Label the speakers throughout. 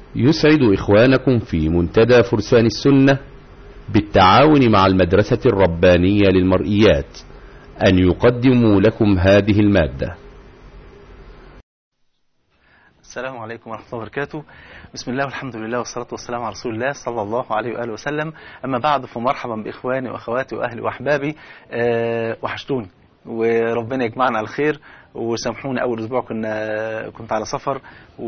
Speaker 1: يسعد إخوانكم في منتدى فرسان السنة بالتعاون مع المدرسة الربانية للمرئيات أن يقدموا لكم هذه المادة
Speaker 2: السلام عليكم ورحمة الله وبركاته بسم الله والحمد لله والصلاة والسلام على رسول الله صلى الله عليه وآله وسلم أما بعد فمرحبا بإخواني وأخواتي وأهلي وأحبابي أه وحشتوني وربنا يجمعنا على الخير وسامحوني اول اسبوع كنا كنت على سفر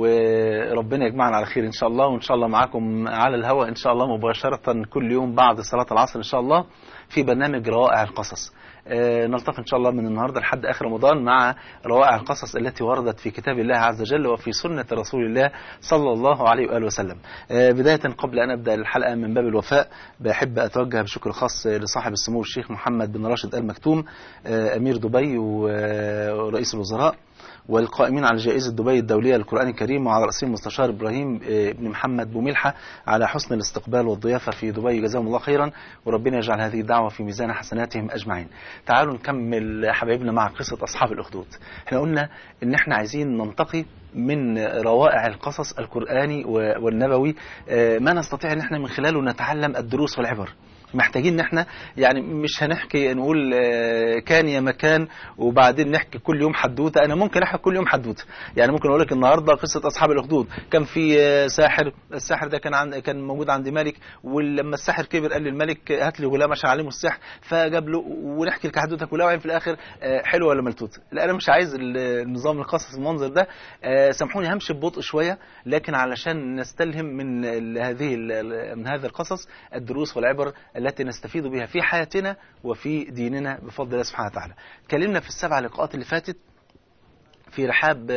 Speaker 2: وربنا يجمعنا على خير ان شاء الله وان شاء الله معاكم على الهواء ان شاء الله مباشره كل يوم بعد صلاه العصر ان شاء الله في برنامج روائع القصص آه نلتقي ان شاء الله من النهارده لحد اخر رمضان مع روائع القصص التي وردت في كتاب الله عز وجل وفي سنه رسول الله صلى الله عليه واله وسلم. آه بدايه قبل ان ابدا الحلقه من باب الوفاء بحب اتوجه بشكر خاص لصاحب السمو الشيخ محمد بن راشد ال مكتوم آه امير دبي ورئيس الوزراء والقائمين على جائزة دبي الدولية للقرآن الكريم وعلى رأسهم المستشار إبراهيم بن محمد بوملحة على حسن الاستقبال والضيافة في دبي جزاهم الله خيرا وربنا يجعل هذه الدعوة في ميزان حسناتهم أجمعين تعالوا نكمل حبايبنا مع قصة أصحاب الأخدود احنا قلنا إن احنا عايزين ننتقي من روائع القصص القرآني والنبوي ما نستطيع ان احنا من خلاله نتعلم الدروس والعبر محتاجين ان احنا يعني مش هنحكي نقول كان يا مكان وبعدين نحكي كل يوم حدوته انا ممكن احكي كل يوم حدوته يعني ممكن اقول لك النهارده قصه اصحاب الاخدود كان في ساحر الساحر ده كان عند كان موجود عند ملك ولما الساحر كبر قال للملك هات لي غلام عشان اعلمه السحر فجاب له ونحكي الحدوته كلها وبعدين في الاخر حلوه ولا ملتوته لا انا مش عايز النظام القصص المنظر ده سامحوني همشي ببطء شويه لكن علشان نستلهم من هذه من هذا القصص الدروس والعبر التي نستفيد بها في حياتنا وفي ديننا بفضل الله سبحانه وتعالى اتكلمنا في السبع لقاءات اللي فاتت في رحاب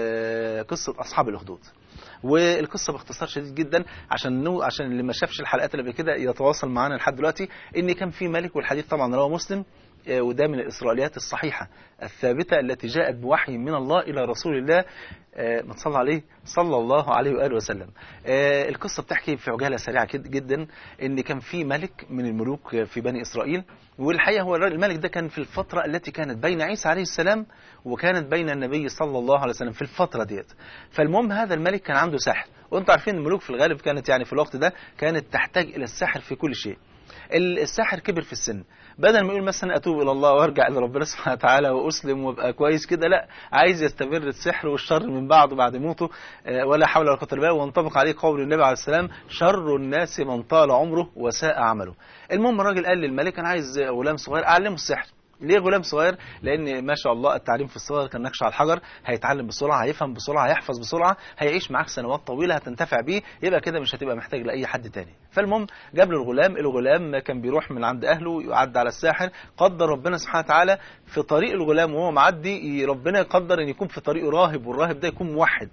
Speaker 2: قصة أصحاب الأخدود والقصه باختصار شديد جدا عشان نو عشان اللي ما شافش الحلقات اللي قبل كده يتواصل معانا لحد دلوقتي ان كان في ملك والحديث طبعا رواه مسلم وده من الإسرائيليات الصحيحة الثابتة التي جاءت بوحي من الله إلى رسول الله ما تصلى عليه صلى الله عليه وآله وسلم القصة بتحكي في عجالة سريعة جدا إن كان في ملك من الملوك في بني إسرائيل والحقيقة هو الملك ده كان في الفترة التي كانت بين عيسى عليه السلام وكانت بين النبي صلى الله عليه وسلم في الفترة ديت فالمهم هذا الملك كان عنده ساحر وانتم عارفين الملوك في الغالب كانت يعني في الوقت ده كانت تحتاج إلى السحر في كل شيء الساحر كبر في السن بدل ما يقول مثلا اتوب الى الله وارجع الى ربنا سبحانه وتعالى واسلم وابقى كويس كده لا عايز يستمر السحر والشر من بعده بعد موته ولا حول ولا قوه الا بالله وانطبق عليه قول النبي عليه السلام شر الناس من طال عمره وساء عمله المهم الراجل قال للملك انا عايز غلام صغير اعلمه السحر ليه غلام صغير؟ لأن ما شاء الله التعليم في الصغر كان نقش على الحجر، هيتعلم بسرعة، هيفهم بسرعة، هيحفظ بسرعة، هيعيش معاك سنوات طويلة هتنتفع بيه، يبقى كده مش هتبقى محتاج لأي حد تاني. فالمهم جاب له الغلام، الغلام كان بيروح من عند أهله يعدي على الساحر، قدر ربنا سبحانه وتعالى في طريق الغلام وهو معدي ربنا يقدر إن يكون في طريقه راهب والراهب ده يكون موحد.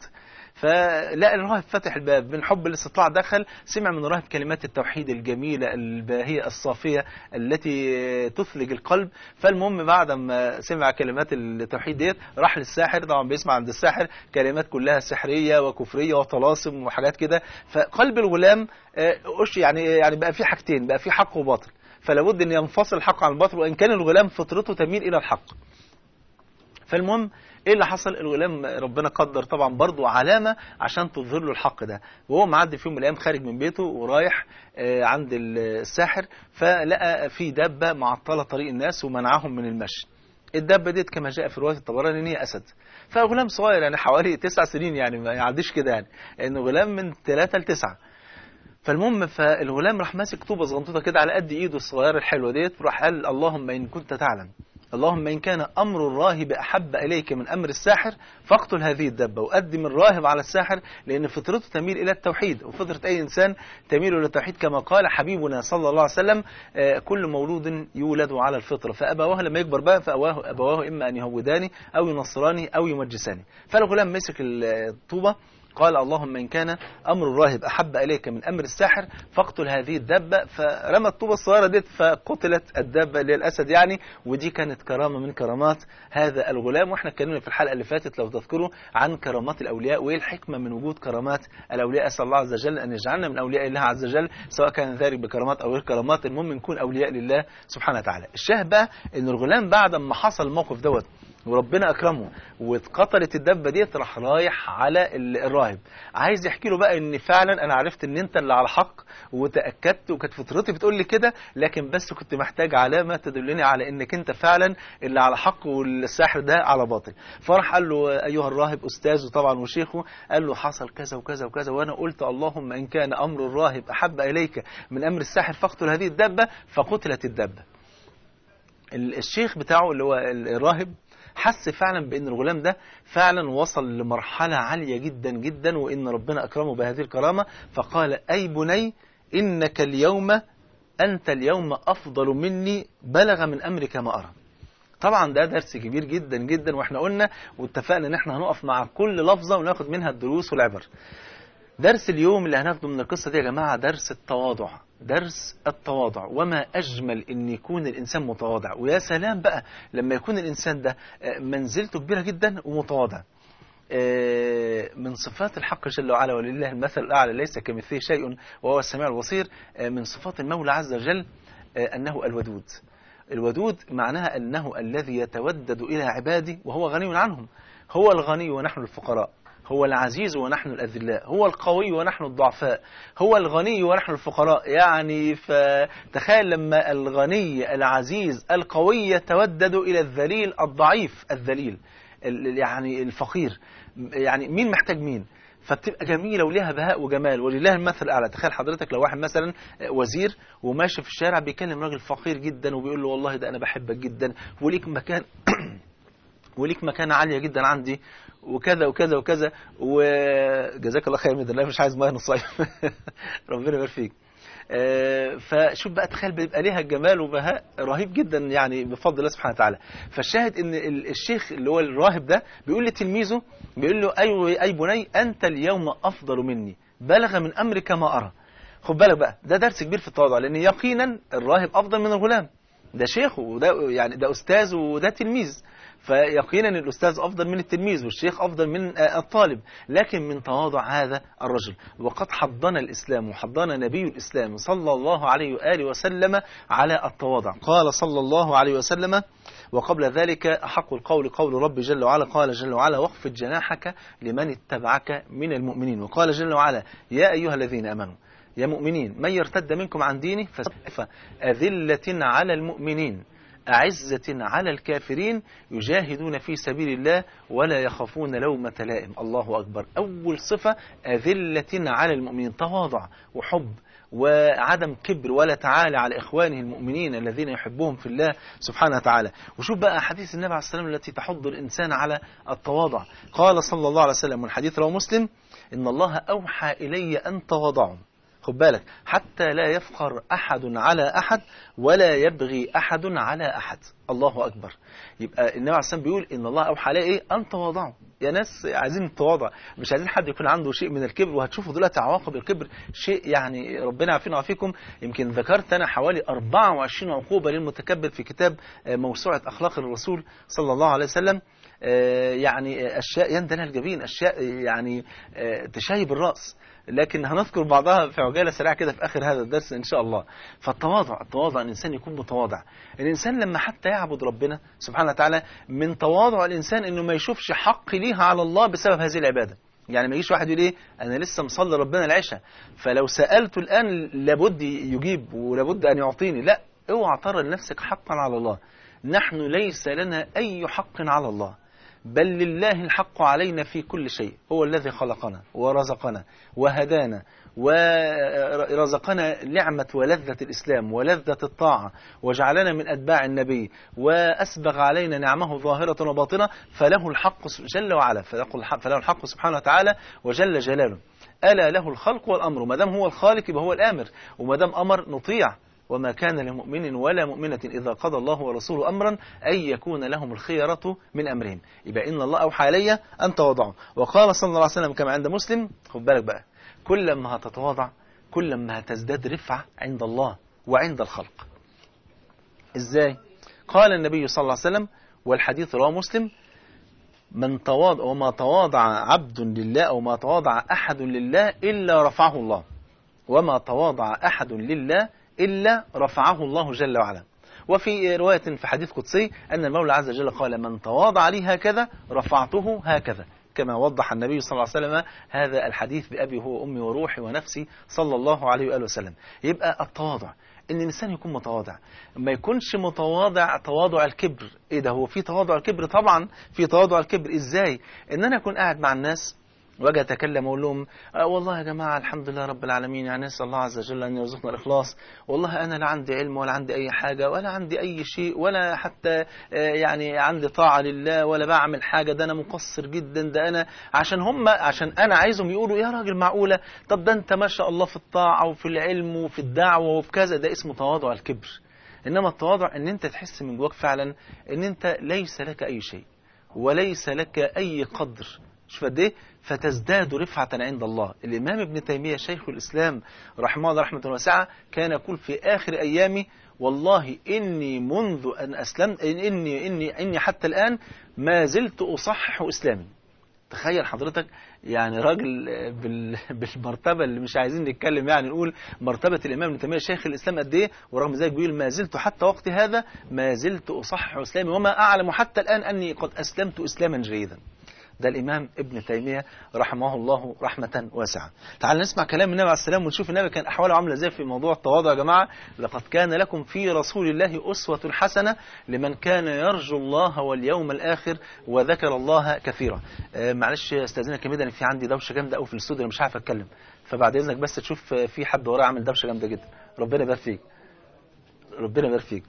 Speaker 2: فلقى الراهب فتح الباب من حب الاستطلاع دخل سمع من الراهب كلمات التوحيد الجميلة الباهية الصافية التي تثلج القلب فالمهم بعد ما سمع كلمات التوحيد ديت راح للساحر طبعا بيسمع عند الساحر كلمات كلها سحرية وكفرية وطلاسم وحاجات كده فقلب الغلام يعني يعني بقى في حاجتين بقى في حق وباطل فلا بد ان ينفصل الحق عن الباطل وان كان الغلام فطرته تميل الى الحق فالمهم ايه اللي حصل الغلام ربنا قدر طبعا برضو علامة عشان تظهر له الحق ده وهو معدي في يوم من الايام خارج من بيته ورايح عند الساحر فلقى في دابة معطلة طريق الناس ومنعهم من المشي الدابة ديت كما جاء في رواية الطبراني ان هي اسد فغلام صغير يعني حوالي تسع سنين يعني ما يعديش كده يعني انه غلام من ثلاثة لتسعة فالمهم فالغلام راح ماسك طوبة صغنطوطة كده على قد ايده الصغيرة الحلوة ديت راح قال اللهم ان كنت تعلم اللهم إن كان أمر الراهب أحب إليك من أمر الساحر فاقتل هذه الدبة وقدم الراهب على الساحر لأن فطرته تميل إلى التوحيد وفطرة أي إنسان تميل إلى التوحيد كما قال حبيبنا صلى الله عليه وسلم كل مولود يولد على الفطرة فأبواه لما يكبر بقى فأبواه أبواه إما أن يهوداني أو ينصراني أو يمجساني فالغلام مسك الطوبة قال اللهم إن كان أمر الراهب أحب إليك من أمر الساحر فاقتل هذه الدابة فرمى الطوبة الصغيرة ديت فقتلت الدابة اللي هي الأسد يعني ودي كانت كرامة من كرامات هذا الغلام واحنا اتكلمنا في الحلقة اللي فاتت لو تذكروا عن كرامات الأولياء وإيه الحكمة من وجود كرامات الأولياء أسأل الله عز وجل أن يجعلنا من أولياء الله عز وجل سواء كان ذلك بكرامات أو غير كرامات المهم نكون أولياء لله سبحانه وتعالى الشاهد بقى أن الغلام بعد ما حصل الموقف دوت وربنا اكرمه واتقتلت الدبه ديت راح رايح على ال- الراهب عايز يحكي له بقى ان فعلا انا عرفت ان انت اللي على حق وتاكدت وكانت فطرتي بتقول لي كده لكن بس كنت محتاج علامه تدلني على انك انت فعلا اللي على حق والساحر ده على باطل فراح قال له ايها الراهب استاذه طبعا وشيخه قال له حصل كذا وكذا وكذا وانا قلت اللهم ان كان امر الراهب احب اليك من امر الساحر فاقتل هذه الدبه فقتلت الدبه ال- الشيخ بتاعه اللي هو ال- الراهب حس فعلا بان الغلام ده فعلا وصل لمرحله عاليه جدا جدا وان ربنا اكرمه بهذه الكرامه فقال اي بني انك اليوم انت اليوم افضل مني بلغ من امرك ما ارى طبعا ده درس كبير جدا جدا واحنا قلنا واتفقنا ان احنا هنقف مع كل لفظه وناخد منها الدروس والعبر درس اليوم اللي هناخده من القصة دي يا جماعة درس التواضع درس التواضع وما أجمل أن يكون الإنسان متواضع ويا سلام بقى لما يكون الإنسان ده آه، منزلته كبيرة جدا ومتواضع آه، من صفات الحق جل وعلا ولله المثل الأعلى ليس كمثله شيء وهو السميع البصير آه، من صفات المولى عز وجل آه، أنه الودود الودود معناها أنه الذي يتودد إلى عباده وهو غني عنهم هو الغني ونحن الفقراء هو العزيز ونحن الأذلاء هو القوي ونحن الضعفاء هو الغني ونحن الفقراء يعني فتخيل لما الغني العزيز القوي يتودد إلى الذليل الضعيف الذليل ال- يعني الفقير يعني مين محتاج مين فبتبقى جميله وليها بهاء وجمال ولله المثل الاعلى تخيل حضرتك لو واحد مثلا وزير وماشي في الشارع بيكلم راجل فقير جدا وبيقول له والله ده انا بحبك جدا وليك مكان وليك مكانة عالية جدا عندي وكذا وكذا وكذا وجزاك الله خير من الله مش عايز ميه نصيف ربنا يبارك فيك آه، فشوف بقى تخيل بيبقى ليها جمال وبهاء رهيب جدا يعني بفضل الله سبحانه وتعالى فالشاهد ان ال- الشيخ اللي هو الراهب ده بيقول لتلميذه بيقول له اي اي بني انت اليوم افضل مني بلغ من امرك ما ارى خد بالك بقى ده درس كبير في التواضع لان يقينا الراهب افضل من الغلام ده شيخه وده يعني ده استاذ وده تلميذ فيقينا الاستاذ افضل من التلميذ والشيخ افضل من آه، الطالب لكن من تواضع هذا الرجل وقد حضنا الاسلام وحضنا نبي الاسلام صلى الله عليه واله وسلم على التواضع قال صلى الله عليه وسلم وقبل ذلك أحق القول قول رب جل وعلا قال جل وعلا واخفض جناحك لمن اتبعك من المؤمنين وقال جل وعلا يا أيها الذين أمنوا يا مؤمنين من يرتد منكم عن دينه فسوف أذلة على المؤمنين أعزة على الكافرين يجاهدون في سبيل الله ولا يخافون لومة لائم الله أكبر أول صفة أذلة على المؤمنين تواضع وحب وعدم كبر ولا تعالى على إخوانه المؤمنين الذين يحبهم في الله سبحانه وتعالى وشوف بقى حديث النبي عليه السلام التي تحض الإنسان على التواضع قال صلى الله على وسلم والحديث رواه مسلم إن الله أوحى إلي أن تواضعوا خد بالك حتى لا يفخر أحد على أحد ولا يبغي أحد على أحد الله أكبر يبقى النبي عليه السلام بيقول إن الله أوحى عليه إيه أن تواضعوا يا ناس عايزين التواضع مش عايزين حد يكون عنده شيء من الكبر وهتشوفوا دلوقتي عواقب الكبر شيء يعني ربنا يعافينا ويعافيكم يمكن ذكرت أنا حوالي 24 عقوبة للمتكبر في كتاب آه، موسوعة أخلاق الرسول صلى الله عليه وسلم آه، يعني أشياء يندى لها الجبين أشياء يعني آه، تشيب الرأس لكن هنذكر بعضها في عجالة سريعة كده في آخر هذا الدرس إن شاء الله فالتواضع التواضع الإنسان يكون متواضع الإنسان لما حتى يعبد ربنا سبحانه وتعالى من تواضع الإنسان إنه ما يشوفش حق ليها على الله بسبب هذه العبادة يعني ما يجيش واحد يقول ايه انا لسه مصلي ربنا العشاء فلو سالته الان لابد يجيب ولابد ان يعطيني لا اوعى ترى لنفسك حقا على الله نحن ليس لنا اي حق على الله بل لله الحق علينا في كل شيء هو الذي خلقنا ورزقنا وهدانا ورزقنا نعمة ولذة الإسلام ولذة الطاعة وجعلنا من أتباع النبي وأسبغ علينا نعمه ظاهرة وباطنة فله الحق جل وعلا فله الحق سبحانه وتعالى وجل جلاله ألا له الخلق والأمر ما دام هو الخالق يبقى هو الآمر وما دام أمر نطيع وما كان لمؤمن ولا مؤمنة إذا قضى الله ورسوله أمرا أن يكون لهم الخيرة من أمرهم يبقى إن الله أوحى علي أن تواضعوا وقال صلى الله عليه وسلم كما عند مسلم خد بالك بقى كل ما هتتواضع كل ما هتزداد رفعة عند الله وعند الخلق إزاي قال النبي صلى الله عليه وسلم والحديث رواه مسلم من تواضع وما تواضع عبد لله أو ما تواضع أحد لله إلا رفعه الله وما تواضع أحد لله إلا رفعه الله جل وعلا وفي رواية في حديث قدسي أن المولى عز وجل قال من تواضع لي هكذا رفعته هكذا كما وضح النبي صلى الله عليه وسلم هذا الحديث بأبي هو أمي وروحي ونفسي صلى الله عليه وآله وسلم يبقى التواضع ان الانسان يكون متواضع ما يكونش متواضع تواضع الكبر ايه ده هو في تواضع الكبر طبعا في تواضع الكبر ازاي ان انا اكون قاعد مع الناس واجي اتكلم اقول لهم آه والله يا جماعه الحمد لله رب العالمين يعني نسال الله عز وجل ان يرزقنا الاخلاص والله انا لا عندي علم ولا عندي اي حاجه ولا عندي اي شيء ولا حتى آه يعني عندي طاعه لله ولا بعمل حاجه ده انا مقصر جدا ده انا عشان هم عشان انا عايزهم يقولوا يا راجل معقوله طب ده انت ما شاء الله في الطاعه وفي العلم وفي الدعوه وفي كذا ده اسمه تواضع الكبر انما التواضع ان انت تحس من جواك فعلا ان انت ليس لك اي شيء وليس لك اي قدر شوف قد ايه فتزداد رفعة عند الله الإمام ابن تيمية شيخ الإسلام رحمه الله رحمة واسعة كان يقول في آخر أيامي والله إني منذ أن أسلمت إني, إني, إني حتى الآن ما زلت أصحح إسلامي تخيل حضرتك يعني راجل بال... بالمرتبة اللي مش عايزين نتكلم يعني نقول مرتبة الإمام ابن تيمية شيخ الإسلام قد إيه ورغم ذلك بيقول ما زلت حتى وقت هذا ما زلت أصحح إسلامي وما أعلم حتى الآن أني قد أسلمت إسلاما جيدا ده الإمام ابن تيمية رحمه الله رحمة واسعة تعال نسمع كلام النبي عليه السلام ونشوف النبي كان أحواله عاملة ازاي في موضوع التواضع يا جماعة لقد كان لكم في رسول الله أسوة حسنة لمن كان يرجو الله واليوم الآخر وذكر الله كثيرا آه معلش استاذنك يا ميدان في عندي دوشة جامدة قوي في الاستوديو مش عارف أتكلم فبعد إذنك بس تشوف في حد ورايا عامل دوشة جامدة جدا ربنا يبارك فيك ربنا يبارك فيك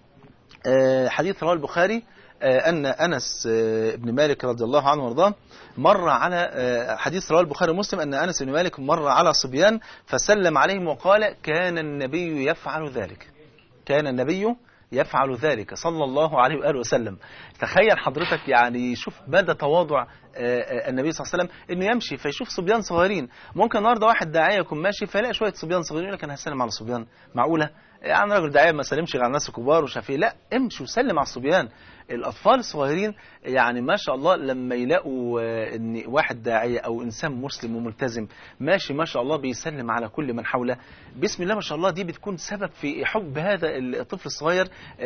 Speaker 2: آه حديث رواه البخاري أن أنس بن مالك رضي الله عنه وارضاه مر على حديث رواه البخاري ومسلم أن أنس بن مالك مر على صبيان فسلم عليهم وقال كان النبي يفعل ذلك كان النبي يفعل ذلك صلى الله عليه وآله وسلم تخيل حضرتك يعني شوف مدى تواضع النبي صلى الله عليه وسلم انه يمشي فيشوف صبيان صغيرين ممكن النهارده واحد داعيه يكون ماشي فيلاقي شويه صبيان صغيرين يقول لك انا هسلم على صبيان معقوله يعني راجل داعيه ما سلمش على الناس الكبار ومش عارف ايه لا امشي وسلم على الصبيان الاطفال الصغيرين يعني ما شاء الله لما يلاقوا ان واحد داعيه او انسان مسلم وملتزم ماشي ما شاء الله بيسلم على كل من حوله بسم الله ما شاء الله دي بتكون سبب في حب هذا الطفل الصغير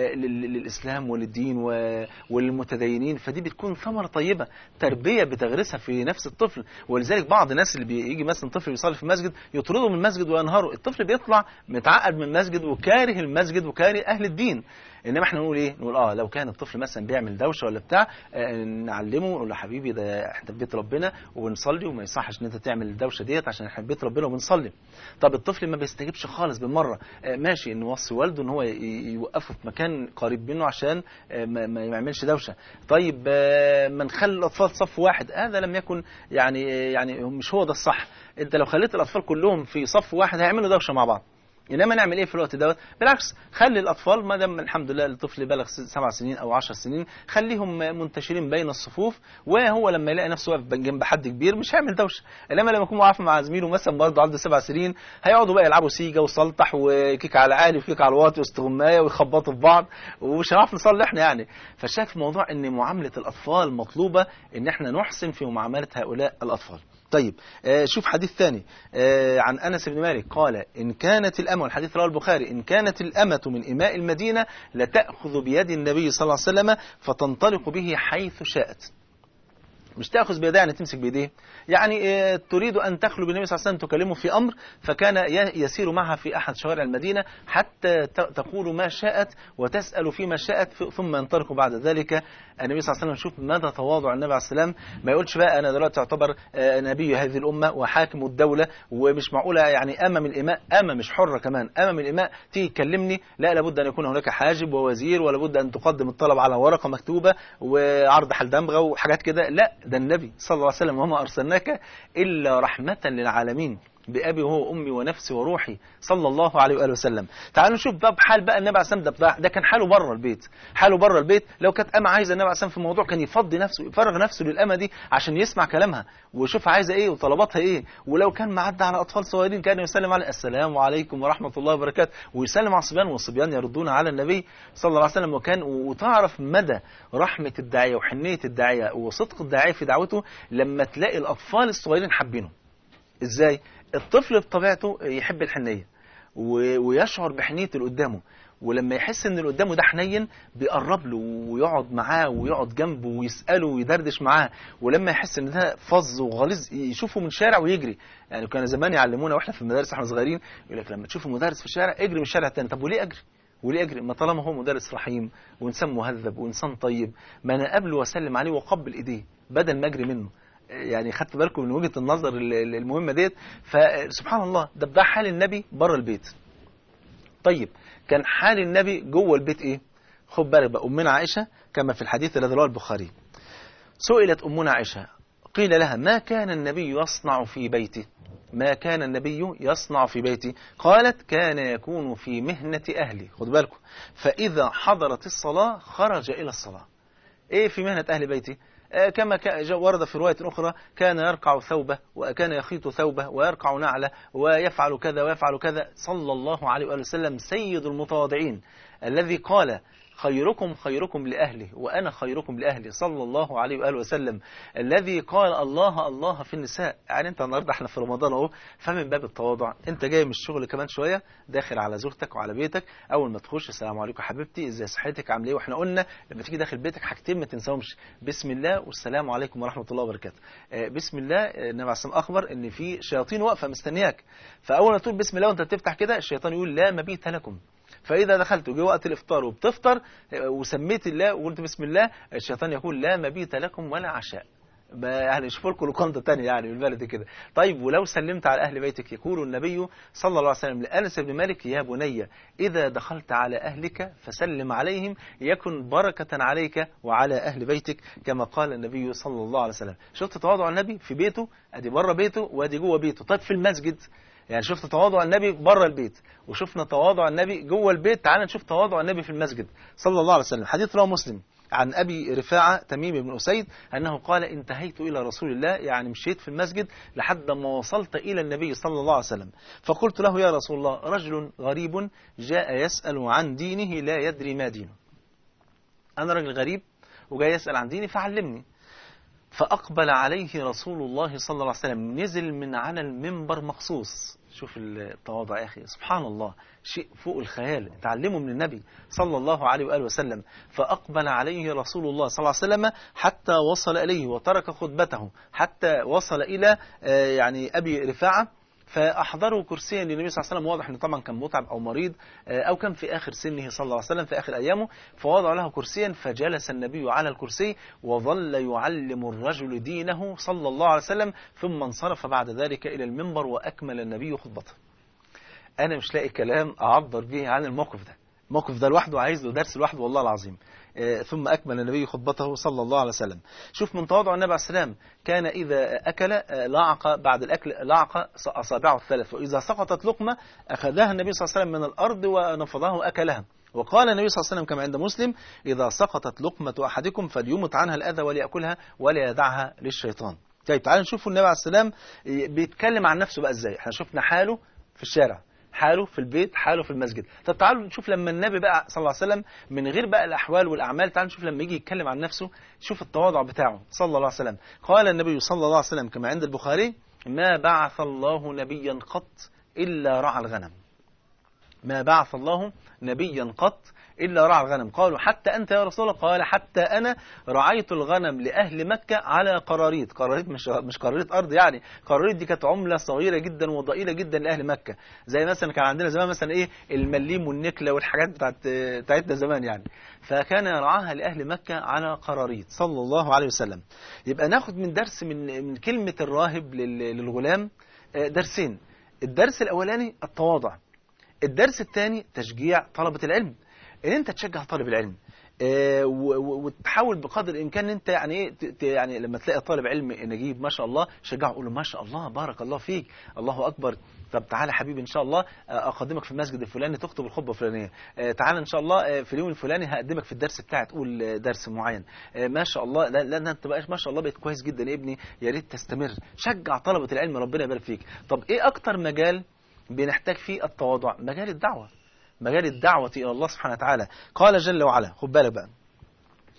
Speaker 2: للاسلام وللدين وللمتدينين فدي بتكون ثمره طيبه تربيه بتغرسها في نفس الطفل ولذلك بعض الناس اللي بيجي مثلا طفل بيصلي في المسجد يطرده من المسجد وينهره الطفل بيطلع متعقد من المسجد وكاره المسجد وكاره اهل الدين انما احنا نقول ايه نقول اه لو كان الطفل مثلا بيعمل دوشه ولا بتاع آه نعلمه ونقول له حبيبي ده احنا في بيت ربنا وبنصلي وما يصحش ان انت تعمل الدوشه ديت عشان احنا في بيت ربنا وبنصلي طب الطفل ما بيستجيبش خالص بالمره آه ماشي نوصي والده ان هو يوقفه في مكان قريب منه عشان آه ما, ما يعملش دوشه طيب آه ما نخلي الاطفال صف واحد هذا لم يكن يعني يعني مش هو ده الصح انت لو خليت الاطفال كلهم في صف واحد هيعملوا دوشه مع بعض انما نعمل ايه في الوقت دوت بالعكس خلي الاطفال ما دام الحمد لله الطفل بلغ سبع سنين او عشر سنين خليهم منتشرين بين الصفوف وهو لما يلاقي نفسه واقف جنب حد كبير مش هيعمل دوشه انما لما يكون واقف مع زميله مثلا برضه عنده سبع سنين هيقعدوا بقى يلعبوا سيجا وسلطح وكيك على عالي وكيك على الواطي واستغمايه ويخبطوا في بعض ومش هنعرف نصلي احنا يعني فشايف موضوع ان معامله الاطفال مطلوبه ان احنا نحسن في معامله هؤلاء الاطفال طيب آه شوف حديث ثاني آه عن أنس بن مالك قال إن كانت الأمة والحديث رواه البخاري إن كانت الأمة من إماء المدينة لتأخذ بيد النبي صلى الله عليه وسلم فتنطلق به حيث شاءت مش تأخذ بيديه يعني تمسك بيديه يعني آه تريد أن تخلو بالنبي صلى الله عليه وسلم تكلمه في أمر فكان يسير معها في أحد شوارع المدينة حتى تقول ما شاءت وتسأل فيما شاءت ثم ينطلق بعد ذلك النبي صلى الله عليه وسلم شوف مدى تواضع النبي عليه السلام ما يقولش بقى أنا دلوقتي أعتبر آه نبي هذه الأمة وحاكم الدولة ومش معقولة يعني أمام الإماء أمة مش حرة كمان أمام الإماء تيجي تكلمني لا لابد أن يكون هناك حاجب ووزير ولابد أن تقدم الطلب على ورقة مكتوبة وعرض حل دمغة وحاجات كده لا ده النبي صلى الله عليه وسلم وما أرسلناك إلا رحمة للعالمين بأبي وهو أمي ونفسي وروحي صلى الله عليه وآله وسلم تعالوا نشوف بقى حال بقى النبي عليه السلام ده, ده كان حاله بره البيت حاله بره البيت لو كانت أمة عايزة النبي عليه السلام في الموضوع كان يفضي نفسه يفرغ نفسه للأمة دي عشان يسمع كلامها ويشوف عايزة إيه وطلباتها إيه ولو كان معدى على أطفال صغيرين كان يسلم على السلام عليكم ورحمة الله وبركاته ويسلم على الصبيان والصبيان يردون على النبي صلى الله عليه وسلم وكان وتعرف مدى رحمة الداعية وحنية الداعية وصدق الداعية في دعوته لما تلاقي الأطفال الصغيرين حابينه إزاي الطفل بطبيعته يحب الحنية ويشعر بحنية اللي قدامه ولما يحس ان اللي قدامه ده حنين بيقرب له ويقعد معاه ويقعد جنبه ويساله ويدردش معاه ولما يحس ان ده فظ وغليظ يشوفه من شارع ويجري يعني كان زمان يعلمونا واحنا في المدارس احنا صغيرين يقول لك لما تشوف مدرس في الشارع اجري من الشارع الثاني طب وليه اجري وليه اجري ما طالما هو مدرس رحيم وانسان مهذب وانسان طيب ما انا اقابله واسلم عليه واقبل ايديه بدل ما اجري منه يعني خدت بالكم من وجهه النظر المهمه ديت فسبحان الله ده ده حال النبي بره البيت طيب كان حال النبي جوه البيت ايه خد بالك بقى امنا عائشه كما في الحديث الذي رواه البخاري سئلت امنا عائشه قيل لها ما كان النبي يصنع في بيته ما كان النبي يصنع في بيته قالت كان يكون في مهنة أهلي خد بالكم فإذا حضرت الصلاة خرج إلى الصلاة إيه في مهنة أهل بيتي كما ورد في رواية أخرى كان يرقع ثوبه وكان يخيط ثوبه ويرقع نعله ويفعل كذا ويفعل كذا صلى الله عليه وآله وسلم سيد المتواضعين الذي قال خيركم خيركم لأهله وأنا خيركم لأهلي صلى الله عليه وآله وسلم الذي قال الله الله في النساء يعني أنت النهاردة احنا في رمضان أهو فمن باب التواضع أنت جاي من الشغل كمان شوية داخل على زوجتك وعلى بيتك أول ما تخش السلام عليكم حبيبتي إزاي صحتك عامله إيه وإحنا قلنا لما تيجي داخل بيتك حاجتين ما تنساهمش بسم الله والسلام عليكم ورحمة الله وبركاته بسم الله النبي عليه الصلاة أخبر إن في شياطين واقفة مستنياك فأول ما تقول بسم الله وأنت بتفتح كده الشيطان يقول لا مبيت لكم فإذا دخلت وجه وقت الإفطار وبتفطر وسميت الله وقلت بسم الله الشيطان يقول لا مبيت لكم ولا عشاء يعني شوفوا لكم لقمة تانية يعني بالبلد كده طيب ولو سلمت على أهل بيتك يقول النبي صلى الله عليه وسلم لأنس بن مالك يا بني إذا دخلت على أهلك فسلم عليهم يكن بركة عليك وعلى أهل بيتك كما قال النبي صلى الله عليه وسلم شفت تواضع النبي في بيته أدي بره بيته وأدي جوه بيته طيب في المسجد يعني شفت تواضع النبي بره البيت وشفنا تواضع النبي جوه البيت تعال نشوف تواضع النبي في المسجد صلى الله عليه وسلم حديث رواه مسلم عن أبي رفاعة تميم بن أسيد أنه قال انتهيت إلى رسول الله يعني مشيت في المسجد لحد ما وصلت إلى النبي صلى الله عليه وسلم فقلت له يا رسول الله رجل غريب جاء يسأل عن دينه لا يدري ما دينه أنا رجل غريب وجاي يسأل عن ديني فعلمني فأقبل عليه رسول الله صلى الله عليه وسلم نزل من على المنبر مخصوص شوف التواضع يا أخي سبحان الله شيء فوق الخيال تعلمه من النبي صلى الله عليه وآله وسلم فأقبل عليه رسول الله صلى الله عليه وسلم حتى وصل إليه وترك خطبته حتى وصل إلى يعني أبي رفاعة فأحضروا كرسيا للنبي صلى الله عليه وسلم واضح أنه طبعا كان متعب أو مريض أو كان في آخر سنه صلى الله عليه وسلم في آخر أيامه فوضع له كرسيا فجلس النبي على الكرسي وظل يعلم الرجل دينه صلى الله عليه وسلم ثم انصرف بعد ذلك إلى المنبر وأكمل النبي خطبته أنا مش لاقي كلام أعبر به عن الموقف ده الموقف ده لوحده عايز له درس لوحده والله العظيم ثم أكمل النبي خطبته صلى الله عليه وسلم شوف من تواضع النبي عليه السلام كان إذا أكل لعق بعد الأكل لعق أصابعه الثلاث وإذا سقطت لقمة أخذها النبي صلى الله عليه وسلم من الأرض ونفضها وأكلها وقال النبي صلى الله عليه وسلم كما عند مسلم إذا سقطت لقمة أحدكم فليمت عنها الأذى وليأكلها ولا يدعها للشيطان طيب تعالوا نشوف النبي عليه السلام بيتكلم عن نفسه بقى إزاي احنا شفنا حاله في الشارع حاله في البيت حاله في المسجد طب تعالوا نشوف لما النبي بقى صلى الله عليه وسلم من غير بقى الأحوال والأعمال تعالوا نشوف لما يجي يتكلم عن نفسه شوف التواضع بتاعه صلى الله عليه وسلم قال النبي صلى الله عليه وسلم كما عند البخاري ما بعث الله نبيا قط إلا رعى الغنم ما بعث الله نبيا قط إلا رعى الغنم قالوا حتى أنت يا رسول الله قال حتى أنا رعيت الغنم لأهل مكة على قراريط قراريط مش مش قراريط أرض يعني قراريط دي كانت عملة صغيرة جدا وضئيلة جدا لأهل مكة زي مثلا كان عندنا زمان مثلا إيه المليم والنكلة والحاجات بتاعت بتاعتنا زمان يعني فكان يرعاها لأهل مكة على قراريط صلى الله عليه وسلم يبقى ناخد من درس من من كلمة الراهب للغلام درسين الدرس الأولاني التواضع الدرس الثاني تشجيع طلبة العلم ان انت تشجع طالب العلم آه وتحاول بقدر الامكان ان انت يعني ايه يعني لما تلاقي طالب علم نجيب ما شاء الله شجعه قول له ما شاء الله بارك الله فيك الله اكبر طب تعالى حبيبي ان شاء الله اقدمك في المسجد الفلاني تخطب الخطبه الفلانيه آه تعالى ان شاء الله في اليوم الفلاني هقدمك في الدرس بتاعي تقول درس معين آه ما شاء الله لا, لا انت بقاش ما شاء الله بقيت كويس جدا يا ابني يا ريت تستمر شجع طلبه العلم ربنا يبارك فيك طب ايه اكتر مجال بنحتاج فيه التواضع مجال الدعوه مجال الدعوة إلى الله سبحانه وتعالى قال جل وعلا خد بالك بقى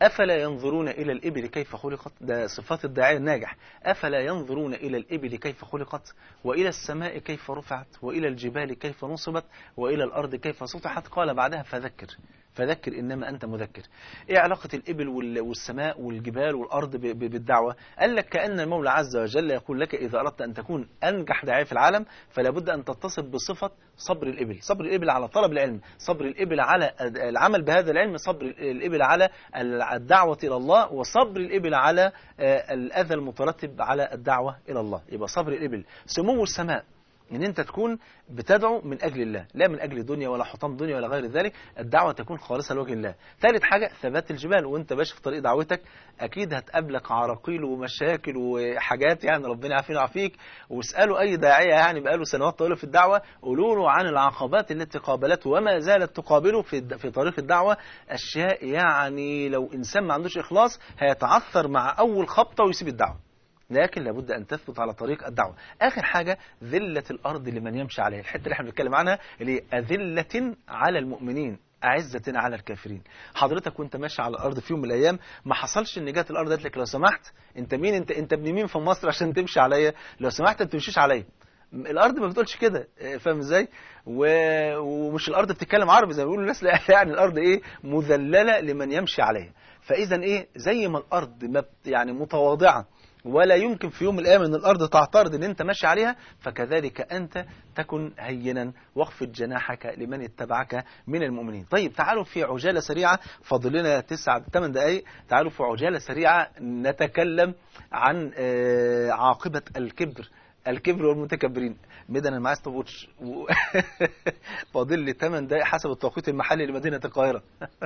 Speaker 2: أفلا ينظرون إلى الإبل كيف خلقت ده صفات الداعية الناجح أفلا ينظرون إلى الإبل كيف خلقت وإلى السماء كيف رفعت وإلى الجبال كيف نصبت وإلى الأرض كيف سطحت قال بعدها فذكر فذكر إنما أنت مذكر إيه علاقة الإبل وال- والسماء والجبال والأرض ب- ب- بالدعوة قال لك كأن المولى عز وجل يقول لك إذا أردت أن تكون أنجح داعية في العالم فلا بد أن تتصف بصفة صبر الإبل صبر الإبل على طلب العلم صبر الإبل على العمل بهذا العلم صبر الإبل على الدعوة إلى الله وصبر الإبل على آه، الأذى المترتب على الدعوة إلى الله يبقى صبر الإبل سمو السماء ان انت تكون بتدعو من اجل الله لا من اجل دنيا ولا حطام دنيا ولا غير ذلك الدعوه تكون خالصه لوجه الله ثالث حاجه ثبات الجبال وانت ماشي في طريق دعوتك اكيد هتقابلك عراقيل ومشاكل وحاجات يعني ربنا يعافينا ويعافيك واسالوا اي داعيه يعني بقاله سنوات طويله في الدعوه قولوا له عن العقبات التي قابلته وما زالت تقابله في الد- في طريق الدعوه اشياء يعني لو انسان ما عندوش اخلاص هيتعثر مع اول خبطه ويسيب الدعوه لكن لابد أن تثبت على طريق الدعوة آخر حاجة ذلة الأرض لمن يمشي عليها الحتة اللي احنا بنتكلم عنها اللي هي أذلة على المؤمنين أعزة على الكافرين حضرتك وانت ماشي على الأرض في يوم من الأيام ما حصلش إن جت الأرض قالت لك لو سمحت أنت مين أنت أنت ابن مين في مصر عشان تمشي عليا لو سمحت ما تمشيش عليا الارض ما بتقولش كده آه، فاهم ازاي و... ومش الارض بتتكلم عربي زي ما بيقولوا الناس لا يعني الارض ايه مذلله لمن يمشي عليها فاذا ايه زي ما الارض ما بت- يعني متواضعه ولا يمكن في يوم من الايام ان الارض تعترض ان انت ماشي عليها فكذلك انت تكن هينا واخفض جناحك لمن اتبعك من المؤمنين طيب تعالوا في عجاله سريعه فاضل لنا تسع ثمان دقائق تعالوا في عجاله سريعه نتكلم عن آه، عاقبه الكبر الكبر والمتكبرين ميدان انا معايا ستوبوتش و... فاضل لي 8 دقائق حسب التوقيت المحلي لمدينه القاهره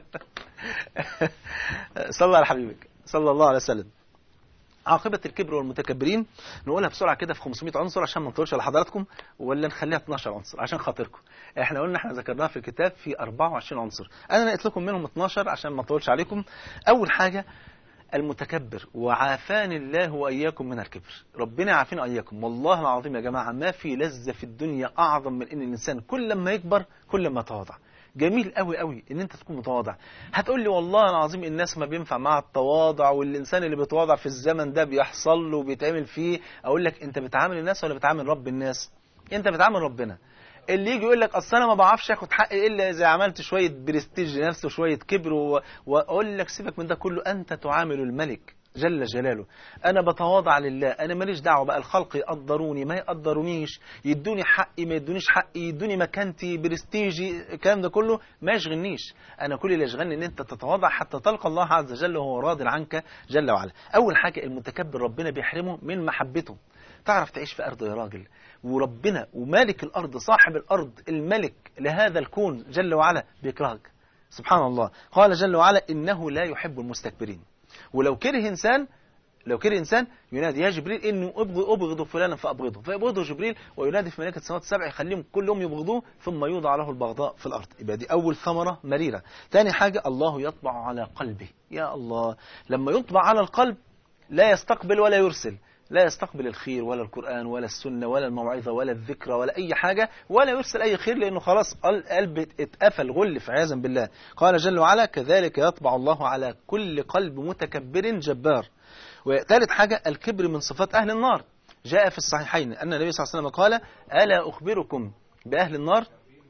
Speaker 2: صلى على حبيبك صلى الله عليه وسلم عاقبة الكبر والمتكبرين نقولها بسرعة كده في 500 عنصر عشان ما نطولش على حضراتكم ولا نخليها 12 عنصر عشان خاطركم احنا قلنا احنا ذكرناها في الكتاب في 24 عنصر انا نقيت لكم منهم 12 عشان ما اطولش عليكم اول حاجة المتكبر وعافاني الله واياكم من الكبر ربنا يعافينا واياكم والله العظيم يا جماعه ما في لذه في الدنيا اعظم من ان الانسان كل ما يكبر كل ما يتواضع جميل قوي قوي ان انت تكون متواضع هتقول لي والله العظيم الناس ما بينفع معها التواضع والانسان اللي بيتواضع في الزمن ده بيحصل له وبيتعمل فيه اقول لك انت بتعامل الناس ولا بتعامل رب الناس انت بتعامل ربنا اللي يجي يقول لك اصل انا ما بعرفش اخد حقي الا اذا عملت شويه برستيج لنفسي وشويه كبر و... واقول لك سيبك من ده كله انت تعامل الملك جل جلاله انا بتواضع لله انا ماليش دعوه بقى الخلق يقدروني ما يقدرونيش يدوني حقي ما يدونيش حقي يدوني مكانتي برستيجي الكلام ده كله ما يشغلنيش انا كل اللي يشغلني ان انت تتواضع حتى تلقى الله عز وجل وهو راض عنك جل وعلا اول حاجه المتكبر ربنا بيحرمه من محبته تعرف تعيش في أرض يا راجل وربنا ومالك الأرض صاحب الأرض الملك لهذا الكون جل وعلا بيكرهك سبحان الله قال جل وعلا إنه لا يحب المستكبرين ولو كره إنسان لو كره إنسان ينادي يا جبريل إنه أبغض, أبغض فلانا فأبغضه فيبغضه جبريل وينادي في ملائكة السماوات السبع يخليهم كلهم يبغضوه ثم يوضع له البغضاء في الأرض يبقى دي أول ثمرة مريرة ثاني حاجة الله يطبع على قلبه يا الله لما يطبع على القلب لا يستقبل ولا يرسل لا يستقبل الخير ولا القرآن ولا السنة ولا الموعظة ولا الذكرى ولا أي حاجة ولا يرسل أي خير لأنه خلاص قلب اتقفل غلف عياذا بالله قال جل وعلا كذلك يطبع الله على كل قلب متكبر جبار وثالث حاجة الكبر من صفات أهل النار جاء في الصحيحين أن النبي صلى الله عليه وسلم قال ألا أخبركم بأهل النار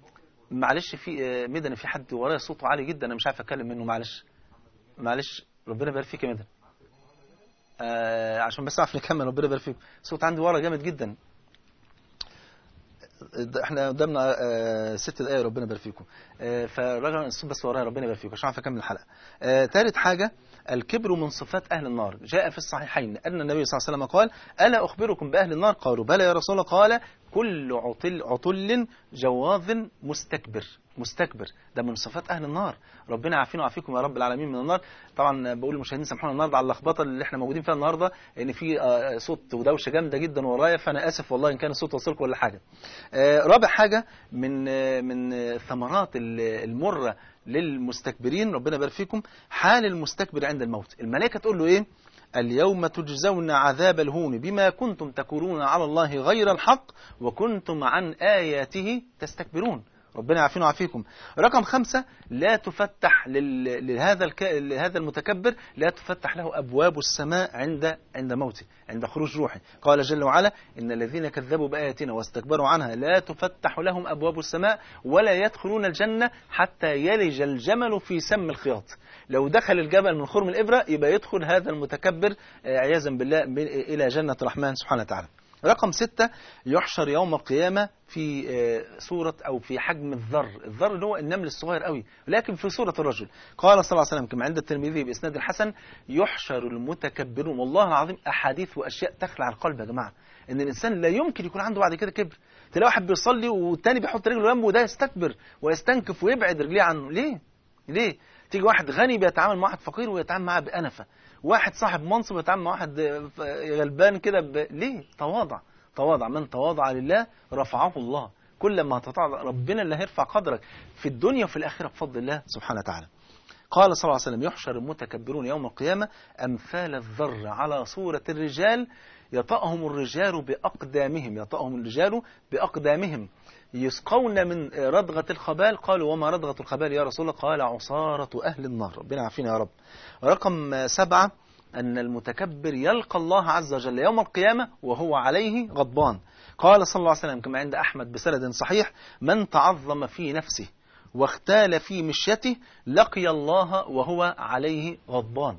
Speaker 2: معلش في مدن في حد ورايا صوته عالي جدا أنا مش عارف أتكلم منه معلش معلش ربنا يبارك فيك يا مدن آه عشان بس اعرف نكمل ربنا يبارك فيكم الصوت عندي ورا جامد جدا احنا قدامنا آه ست دقايق ربنا يبارك فيكم آه فالراجل الصوت بس ورايا ربنا يبارك فيكم عشان اعرف اكمل الحلقه آه ثالث حاجه الكبر من صفات اهل النار جاء في الصحيحين ان النبي صلى الله عليه وسلم قال الا اخبركم باهل النار قالوا بلى يا رسول الله قال كل عطل عطل جواظ مستكبر مستكبر ده من صفات اهل النار ربنا يعافينا ويعافيكم يا رب العالمين من النار طبعا بقول للمشاهدين سامحونا النهارده على اللخبطه اللي احنا موجودين فيها النهارده ان في صوت ودوشه جامده جدا ورايا فانا اسف والله ان كان الصوت واصلكم ولا حاجه رابع حاجه من من الثمرات المره للمستكبرين ربنا يبارك فيكم حال المستكبر عند الموت الملائكه تقول له ايه اليوم تجزون عذاب الهون بما كنتم تكرون على الله غير الحق وكنتم عن آياته تستكبرون ربنا يعافينا ويعافيكم رقم خمسة لا تفتح لل... لهذا الك... لهذا المتكبر لا تفتح له أبواب السماء عند عند موته عند خروج روحه قال جل وعلا إن الذين كذبوا بآياتنا واستكبروا عنها لا تفتح لهم أبواب السماء ولا يدخلون الجنة حتى يلج الجمل في سم الخياط لو دخل الجبل من خرم الإبرة يبقى يدخل هذا المتكبر عياذا بالله إلى جنة الرحمن سبحانه وتعالى رقم ستة يحشر يوم القيامة في صورة أو في حجم الذر الذر اللي هو النمل الصغير قوي لكن في صورة الرجل قال صلى الله عليه وسلم كما عند الترمذي بإسناد الحسن يحشر المتكبرون والله العظيم أحاديث وأشياء تخلع القلب يا جماعة إن الإنسان لا يمكن يكون عنده بعد كده كبر تلاقي واحد بيصلي والتاني بيحط رجله جنبه وده يستكبر ويستنكف ويبعد رجليه عنه ليه؟ ليه؟ تيجي واحد غني بيتعامل مع واحد فقير ويتعامل معاه بأنفة واحد صاحب منصب يتعامل مع واحد غلبان كده ب... ليه تواضع تواضع من تواضع لله رفعه الله كل ما تتواضع ربنا اللي هيرفع قدرك في الدنيا وفي الآخرة بفضل الله سبحانه وتعالى قال صلى الله عليه وسلم يحشر المتكبرون يوم القيامة أمثال الذر على صورة الرجال يطأهم الرجال بأقدامهم يطأهم الرجال بأقدامهم يسقون من ردغة الخبال قالوا وما ردغة الخبال يا رسول الله قال عصارة أهل النار ربنا عافينا يا رب رقم سبعة أن المتكبر يلقى الله عز وجل يوم القيامة وهو عليه غضبان قال صلى الله عليه وسلم كما عند أحمد بسند صحيح من تعظم في نفسه واختال في مشيته لقي الله وهو عليه غضبان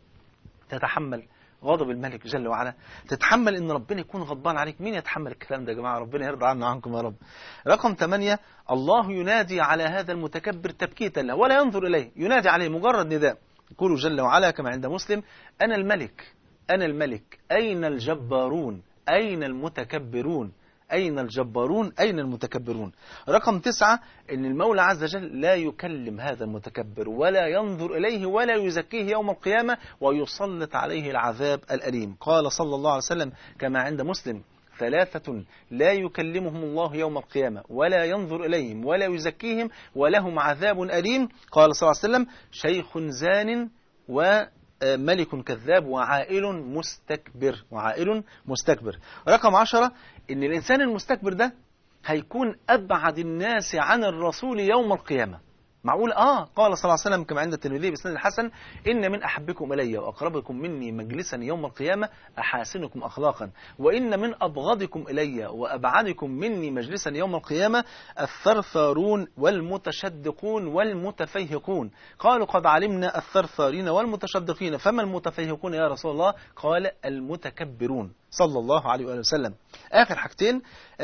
Speaker 2: تتحمل غضب الملك جل وعلا تتحمل ان ربنا يكون غضبان عليك مين يتحمل الكلام ده يا جماعه ربنا يرضى عنا عنكم يا رب رقم 8 الله ينادي على هذا المتكبر تبكيتا له ولا ينظر اليه ينادي عليه مجرد نداء يقول جل وعلا كما عند مسلم انا الملك انا الملك اين الجبارون اين المتكبرون أين الجبارون أين المتكبرون رقم تسعة أن المولى عز وجل لا يكلم هذا المتكبر ولا ينظر إليه ولا يزكيه يوم القيامة ويسلط عليه العذاب الأليم قال صلى الله عليه وسلم كما عند مسلم ثلاثة لا يكلمهم الله يوم القيامة ولا ينظر إليهم ولا يزكيهم ولهم عذاب أليم قال صلى الله عليه وسلم شيخ زان و ملك كذاب وعائل مستكبر وعائل مستكبر رقم عشرة ان الانسان المستكبر ده هيكون ابعد الناس عن الرسول يوم القيامة معقول اه قال صلى الله عليه وسلم كما عند الترمذي بسند الحسن ان من احبكم الي واقربكم مني مجلسا يوم القيامه احاسنكم اخلاقا وان من ابغضكم الي وابعدكم مني مجلسا يوم القيامه الثرثارون والمتشدقون والمتفيهقون قالوا قد علمنا الثرثارين والمتشدقين فما المتفيهقون يا رسول الله قال المتكبرون صلى الله عليه وآله وسلم اخر حاجتين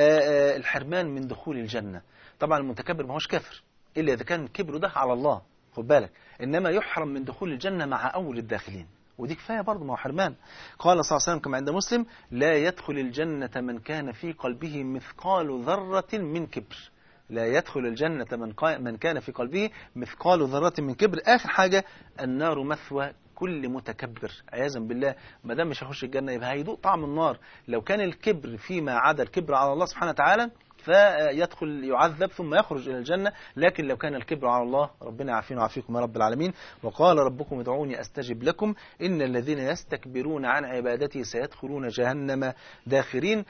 Speaker 2: الحرمان من دخول الجنه طبعا المتكبر ما هوش كافر إلا إذا كان كبره ده على الله خد بالك إنما يحرم من دخول الجنة مع أول الداخلين ودي كفاية برضه ما هو حرمان قال صلى الله عليه وسلم كما عند مسلم لا يدخل الجنة من كان في قلبه مثقال ذرة من كبر لا يدخل الجنة من, من كان في قلبه مثقال ذرة من كبر آخر حاجة النار مثوى كل متكبر عياذا بالله ما دام مش هيخش الجنة يبقى هيدوق طعم النار لو كان الكبر فيما عدا الكبر على الله سبحانه وتعالى فيدخل يعذب ثم يخرج إلى الجنة لكن لو كان الكبر على الله ربنا يعافينا ويعافيكم يا رب العالمين وقال ربكم ادعوني أستجب لكم إن الذين يستكبرون عن عبادتي سيدخلون جهنم داخرين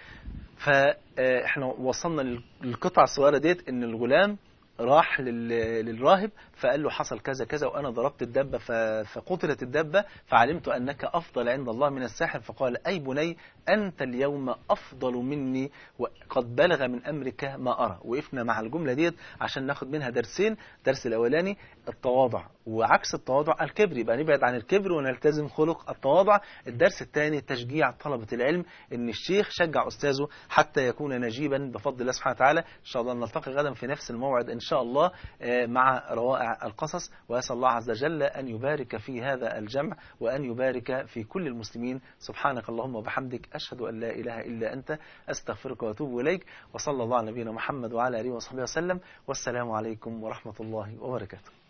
Speaker 2: فإحنا وصلنا للقطعة الصغيرة ديت إن الغلام راح للراهب فقال له حصل كذا كذا وأنا ضربت الدبة فقتلت الدبة فعلمت أنك أفضل عند الله من الساحر فقال أي بني أنت اليوم أفضل مني وقد بلغ من أمرك ما أرى وقفنا مع الجملة ديت عشان ناخد منها درسين درس الأولاني التواضع وعكس التواضع الكبر يبقى نبعد عن الكبر ونلتزم خلق التواضع الدرس الثاني تشجيع طلبة العلم ان الشيخ شجع أستاذه حتى يكون نجيبا بفضل الله سبحانه وتعالى إن شاء الله نلتقي غدا في نفس الموعد إن شاء الله مع روائع القصص وأسأل الله عز وجل أن يبارك في هذا الجمع وأن يبارك في كل المسلمين سبحانك اللهم وبحمدك أشهد أن لا إله إلا أنت أستغفرك وأتوب إليك وصلى الله على نبينا محمد وعلى آله وصحبه وسلم والسلام عليكم ورحمة الله وبركاته